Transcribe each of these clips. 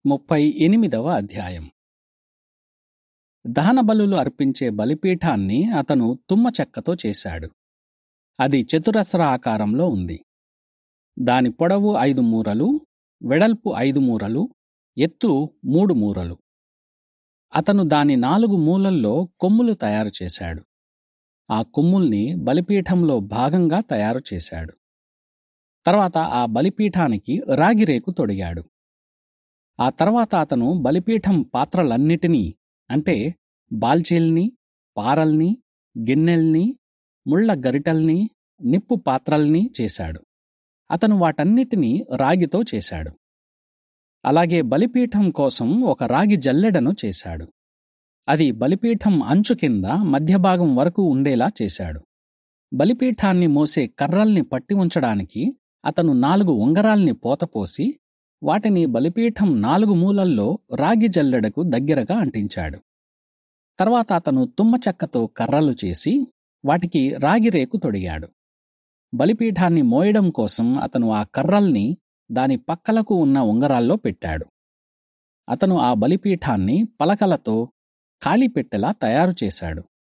ముప్పై ఎనిమిదవ అధ్యాయం దహనబలులు అర్పించే బలిపీఠాన్ని అతను తుమ్మ చెక్కతో చేశాడు అది చతురస్ర ఆకారంలో ఉంది దాని పొడవు ఐదు మూరలు వెడల్పు ఐదు మూరలు ఎత్తు మూడు మూరలు అతను దాని నాలుగు మూలల్లో కొమ్ములు తయారు చేశాడు ఆ కొమ్ముల్ని బలిపీఠంలో భాగంగా తయారు చేశాడు తర్వాత ఆ బలిపీఠానికి రాగిరేకు తొడిగాడు ఆ తర్వాత అతను బలిపీఠం పాత్రలన్నిటినీ అంటే బాల్చీల్ని పారల్ని గిన్నెల్ని ముళ్ళ గరిటల్ని నిప్పు పాత్రల్ని చేశాడు అతను వాటన్నిటినీ రాగితో చేశాడు అలాగే బలిపీఠం కోసం ఒక రాగి జల్లెడను చేశాడు అది బలిపీఠం అంచు కింద మధ్యభాగం వరకు ఉండేలా చేశాడు బలిపీఠాన్ని మోసే కర్రల్ని పట్టి ఉంచడానికి అతను నాలుగు ఉంగరాల్ని పోతపోసి వాటిని బలిపీఠం నాలుగు మూలల్లో రాగి జల్లెడకు దగ్గరగా అంటించాడు తర్వాత అతను తుమ్మ చెక్కతో కర్రలు చేసి వాటికి రాగిరేకు తొడిగాడు బలిపీఠాన్ని మోయడం కోసం అతను ఆ కర్రల్ని దాని పక్కలకు ఉన్న ఉంగరాల్లో పెట్టాడు అతను ఆ బలిపీఠాన్ని పలకలతో ఖాళీపెట్టెలా తయారు చేశాడు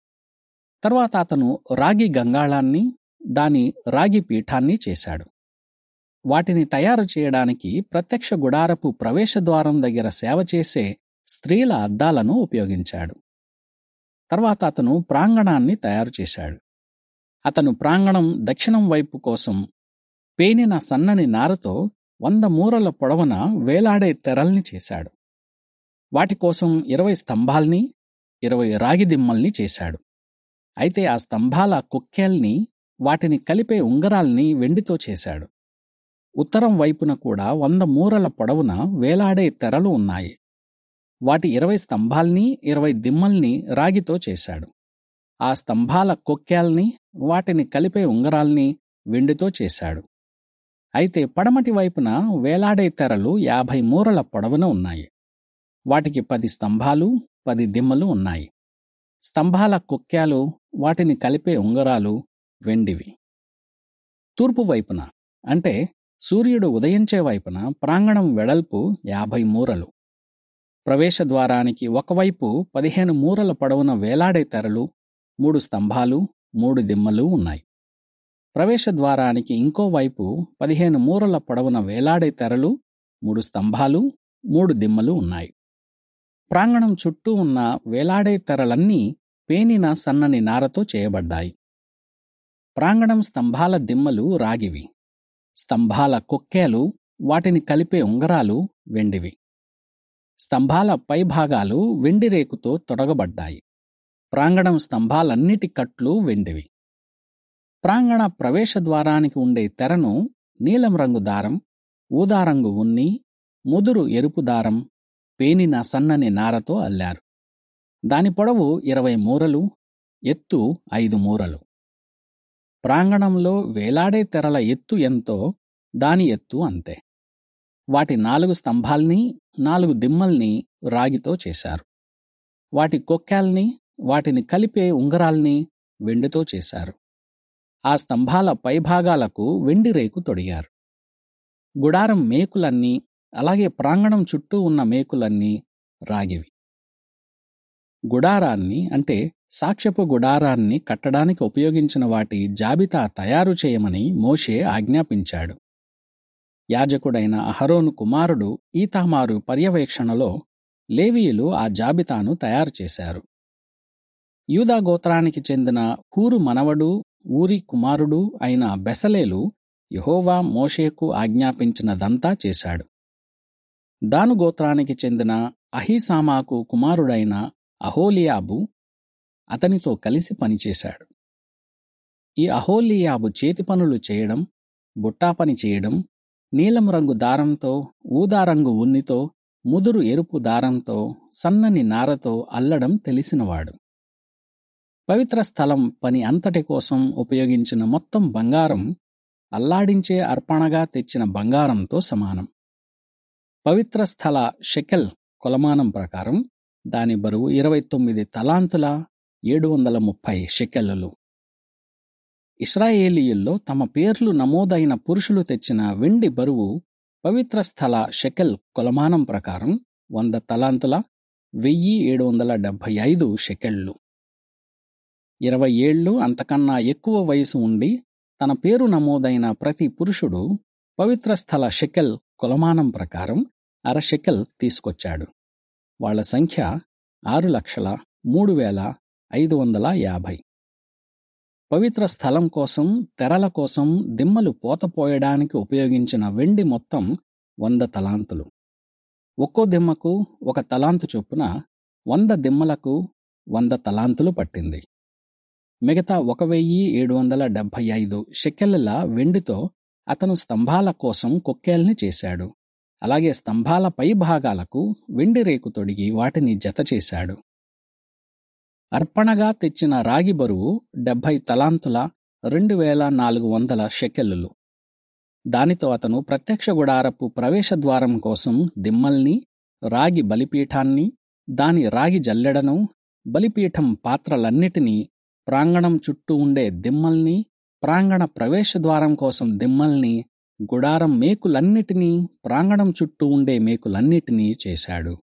తర్వాత అతను రాగి గంగాళాన్ని దాని రాగి పీఠాన్ని చేశాడు వాటిని తయారు చేయడానికి ప్రత్యక్ష గుడారపు ప్రవేశద్వారం దగ్గర సేవ చేసే స్త్రీల అద్దాలను ఉపయోగించాడు తర్వాత అతను ప్రాంగణాన్ని తయారు చేశాడు అతను ప్రాంగణం దక్షిణం వైపు కోసం పేనిన సన్నని నారతో వంద మూరల పొడవున వేలాడే తెరల్ని చేశాడు వాటి కోసం ఇరవై స్తంభాల్ని ఇరవై రాగి దిమ్మల్ని చేశాడు అయితే ఆ స్తంభాల కుక్కేల్ని వాటిని కలిపే ఉంగరాల్ని వెండితో చేశాడు ఉత్తరం వైపున కూడా వంద మూరల పొడవున వేలాడే తెరలు ఉన్నాయి వాటి ఇరవై స్తంభాల్ని ఇరవై దిమ్మల్ని రాగితో చేశాడు ఆ స్తంభాల కొక్కేల్ని వాటిని కలిపే ఉంగరాల్ని వెండితో చేశాడు అయితే పడమటి వైపున వేలాడే తెరలు యాభై మూరల పొడవున ఉన్నాయి వాటికి పది స్తంభాలు పది దిమ్మలు ఉన్నాయి స్తంభాల కొక్కాలు వాటిని కలిపే ఉంగరాలు వెండివి తూర్పు వైపున అంటే సూర్యుడు ఉదయించే వైపున ప్రాంగణం వెడల్పు యాభై మూరలు ప్రవేశద్వారానికి ఒకవైపు పదిహేను మూరల పొడవున వేలాడే తెరలు మూడు స్తంభాలు మూడు దిమ్మలు ఉన్నాయి ప్రవేశద్వారానికి ఇంకోవైపు పదిహేను మూరల పొడవున వేలాడే తెరలు మూడు స్తంభాలు మూడు దిమ్మలు ఉన్నాయి ప్రాంగణం చుట్టూ ఉన్న వేలాడే తెరలన్నీ పేనిన సన్నని నారతో చేయబడ్డాయి ప్రాంగణం స్తంభాల దిమ్మలు రాగివి స్తంభాల కొక్కేలు వాటిని కలిపే ఉంగరాలు వెండివి స్తంభాల పైభాగాలు వెండి రేకుతో తొడగబడ్డాయి ప్రాంగణం స్తంభాలన్నిటి కట్లు వెండివి ప్రాంగణ ప్రవేశద్వారానికి ఉండే తెరను నీలం రంగు దారం ఊదారంగు ఉన్ని ముదురు ఎరుపు దారం పేనిన సన్నని నారతో అల్లారు దాని పొడవు ఇరవై మూరలు ఎత్తు ఐదు మూరలు ప్రాంగణంలో వేలాడే తెరల ఎత్తు ఎంతో దాని ఎత్తు అంతే వాటి నాలుగు స్తంభాల్ని నాలుగు దిమ్మల్ని రాగితో చేశారు వాటి కొక్కాల్ని వాటిని కలిపే ఉంగరాల్ని వెండితో చేశారు ఆ స్తంభాల పైభాగాలకు వెండి రేకు తొడిగారు గుడారం మేకులన్నీ అలాగే ప్రాంగణం చుట్టూ ఉన్న మేకులన్నీ రాగివి గుడారాన్ని అంటే సాక్ష్యపు గుడారాన్ని కట్టడానికి ఉపయోగించిన వాటి జాబితా తయారు చేయమని మోషే ఆజ్ఞాపించాడు యాజకుడైన అహరోను కుమారుడు ఈతామారు పర్యవేక్షణలో లేవీయులు ఆ జాబితాను తయారు చేశారు యూదా గోత్రానికి చెందిన హూరు మనవడు ఊరి కుమారుడు అయిన బెసలేలు యహోవా మోషేకు ఆజ్ఞాపించినదంతా చేశాడు దాను గోత్రానికి చెందిన అహీసామాకు కుమారుడైన అహోలియాబు అతనితో కలిసి పనిచేశాడు ఈ అహోలియాబు చేతి పనులు చేయడం బుట్టా పని చేయడం నీలం రంగు దారంతో ఊదారంగు ఉన్నితో ముదురు ఎరుపు దారంతో సన్నని నారతో అల్లడం తెలిసినవాడు పవిత్ర స్థలం పని అంతటి కోసం ఉపయోగించిన మొత్తం బంగారం అల్లాడించే అర్పణగా తెచ్చిన బంగారంతో సమానం పవిత్ర స్థల షెకెల్ కొలమానం ప్రకారం దాని బరువు ఇరవై తొమ్మిది తలాంతుల ఏడు వందల ముప్పై షెకెల్లులు ఇస్రాయేలీయుల్లో తమ పేర్లు నమోదైన పురుషులు తెచ్చిన వెండి బరువు పవిత్ర స్థల షెకెల్ కొలమానం ప్రకారం వంద తలాంతుల వెయ్యి ఏడు వందల డెబ్భై ఐదు షెకెళ్ళు ఇరవై ఏళ్ళు అంతకన్నా ఎక్కువ వయసు ఉండి తన పేరు నమోదైన ప్రతి పురుషుడు పవిత్ర స్థల షెకెల్ కొలమానం ప్రకారం అర షెకెల్ తీసుకొచ్చాడు వాళ్ల సంఖ్య ఆరు లక్షల మూడు వేల ఐదు వందల యాభై పవిత్ర స్థలం కోసం తెరల కోసం దిమ్మలు పోతపోయడానికి ఉపయోగించిన వెండి మొత్తం వంద తలాంతులు ఒక్కో దిమ్మకు ఒక తలాంతు చొప్పున వంద దిమ్మలకు వంద తలాంతులు పట్టింది మిగతా ఒక వెయ్యి ఏడు వందల డెబ్భై ఐదు షెకెళ్ళ వెండితో అతను స్తంభాల కోసం కొక్కేల్ని చేశాడు అలాగే స్తంభాల పై భాగాలకు వెండి రేకు తొడిగి వాటిని జత చేశాడు అర్పణగా తెచ్చిన రాగి బరువు డెబ్భై తలాంతుల రెండు వేల నాలుగు వందల షెకెల్లులు దానితో అతను ప్రత్యక్ష గుడారపు ప్రవేశద్వారం కోసం దిమ్మల్ని రాగి బలిపీఠాన్ని దాని రాగి జల్లెడను బలిపీఠం పాత్రలన్నిటినీ ప్రాంగణం చుట్టూ ఉండే దిమ్మల్ని ప్రాంగణ ప్రవేశద్వారం కోసం దిమ్మల్ని గుడారం మేకులన్నిటినీ ప్రాంగణం చుట్టూ ఉండే మేకులన్నిటినీ చేశాడు